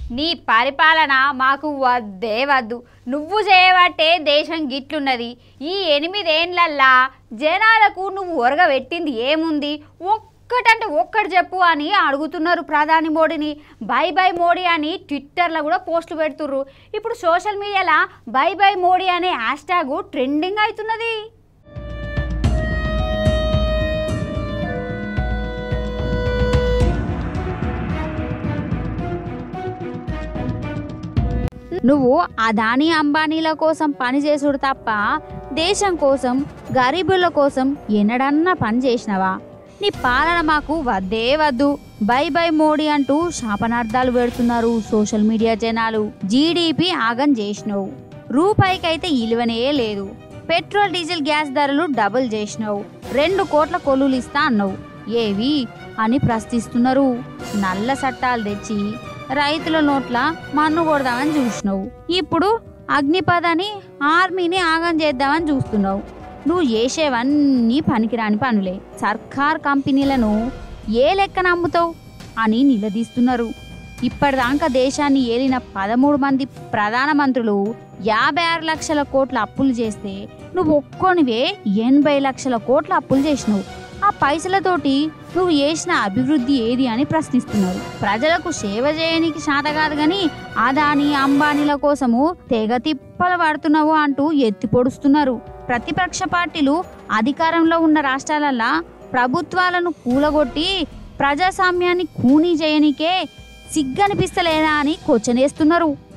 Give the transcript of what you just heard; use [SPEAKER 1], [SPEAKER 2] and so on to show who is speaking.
[SPEAKER 1] నీ పరిపాలన మాకు వద్దే వద్దు నువ్వు చేయబట్టే దేశం గిట్లున్నది ఈ ఎనిమిదేండ్లల్లా జనాలకు నువ్వు ఒరగబెట్టింది ఏముంది ఒక్కటంటే ఒక్కటి చెప్పు అని అడుగుతున్నారు ప్రధాని మోడీని బై బై మోడీ అని ట్విట్టర్లో కూడా పోస్టులు పెడుతుర్రు ఇప్పుడు సోషల్ మీడియాలో బై బై మోడీ అనే హ్యాష్ ట్యాగ్ ట్రెండింగ్ అవుతున్నది నువ్వు అదాని అంబానీల కోసం పని చేసుడు తప్ప దేశం కోసం గరీబుల కోసం ఎన్నడన్నా పని చేసినవా నీ పాలన మాకు వద్దే వద్దు బై బై మోడీ అంటూ శాపనార్థాలు పెడుతున్నారు సోషల్ మీడియా జనాలు జీడిపి ఆగం చేసినావు రూపాయికైతే ఇలువనే లేదు పెట్రోల్ డీజిల్ గ్యాస్ ధరలు డబుల్ చేసినావు రెండు కోట్ల కొలువులు ఇస్తా అన్నావు ఏవి అని ప్రశ్నిస్తున్నారు నల్ల చట్టాలు తెచ్చి రైతుల నోట్ల మన్ను కొడదామని చూసినావు ఇప్పుడు అగ్నిపదని ఆర్మీని ఆగం చేద్దామని చూస్తున్నావు నువ్వు చేసేవన్నీ పనికిరాని పనులే సర్కార్ కంపెనీలను ఏ లెక్క నమ్ముతావు అని నిలదీస్తున్నారు ఇప్పటిదాకా దేశాన్ని ఏలిన పదమూడు మంది ప్రధానమంత్రులు యాభై ఆరు లక్షల కోట్ల అప్పులు చేస్తే నువ్వు ఒక్కొనివే ఎనభై లక్షల కోట్ల అప్పులు చేసినావు ఆ పైసలతోటి నువ్వు చేసిన అభివృద్ధి ఏది అని ప్రశ్నిస్తున్నారు ప్రజలకు సేవ చేయనికి శాత కాదు కానీ అదాని అంబానీల కోసము తెగ తిప్పలు పడుతున్నావు అంటూ ఎత్తి పొడుస్తున్నారు ప్రతిపక్ష పార్టీలు అధికారంలో ఉన్న రాష్ట్రాలల్లా ప్రభుత్వాలను కూలగొట్టి ప్రజాస్వామ్యాన్ని కూనీ చేయనికే సిగ్గనిపిస్తలేదా అని క్వశ్చన్ వేస్తున్నారు